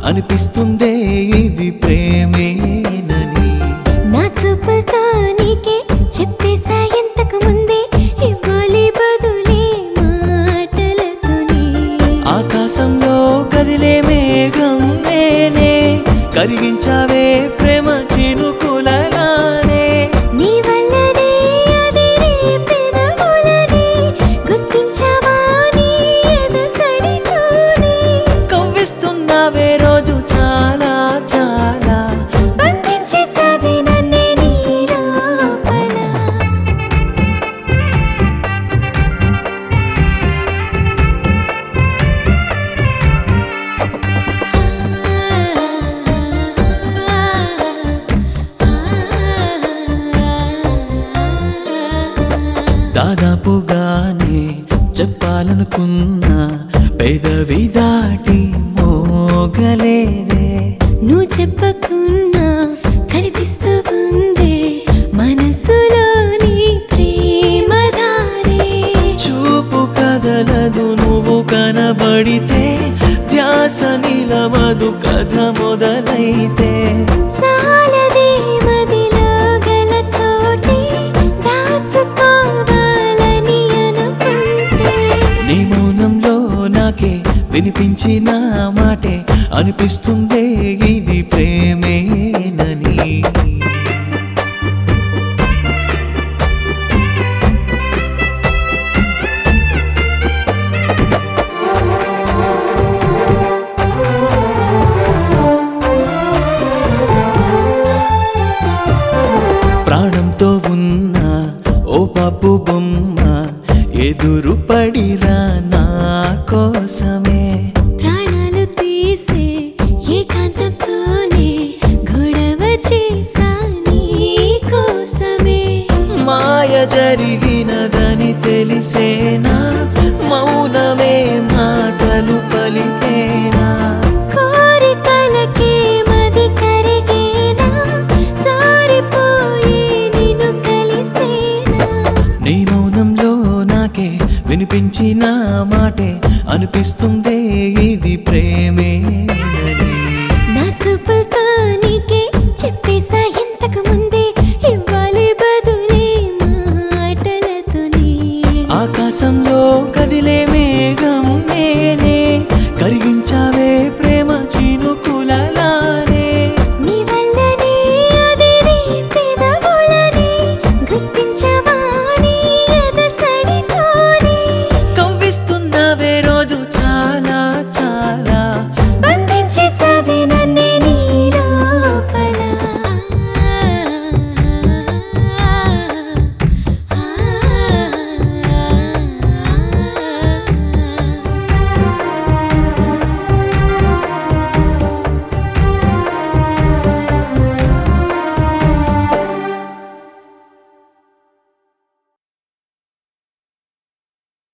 అనిపిస్తుందే ఇది ప్రేమేనని నా చూపులతో నీకే చెప్పేసా ఇంతకు ముందే ఇవ్వాలి బదులే మాటలతోనే ఆకాశంలో కదిలే మేఘం నేనే కరిగించావే ప్రేమ చినుకులలానే నీ వల్లనే అదిరే పెదవులని గుర్తించావా నీ ఎదసడితోనే కవ్విస్తున్నావే రోజు చాలా చాలా బంధించేసావే నన్నే నీ లోపల దాదాపుగానే చెప్పాలనుకున్నా పెదవి దాటి మోగలేదే నువ్వు చెప్పకున్నా కనిపిస్తూ ఉంది మనసులోని ప్రేమధారే చూపు కదలదు నువ్వు కనబడితే ధ్యాస నిలవదు కథ మొదలైతే సాలదే మదిలో గల చోటే దాచుకోవాలని అనుకుంటే నీ మౌనంలో నాకే వినిపించిన మాటే అనిపిస్తుందే ఇది ప్రేమేనని ప్రాణంతో ఉన్న ఓ పాపు బొమ్మ ఎదురు పడిరా నా కోసమే ప్రాణాలు తీసే ఏకాంతంతోనే గొడవ చేసా నీ కోసమే మాయ జరిగినదని తెలిసేనా మౌనమే మాటలు పలికేనా కోరికలకే మది కరిగేనా జారిపోయి నిన్ను కలిసేనా నీ మౌనంలో నాకే వినిపించిన మాటే అనిపిస్తుందే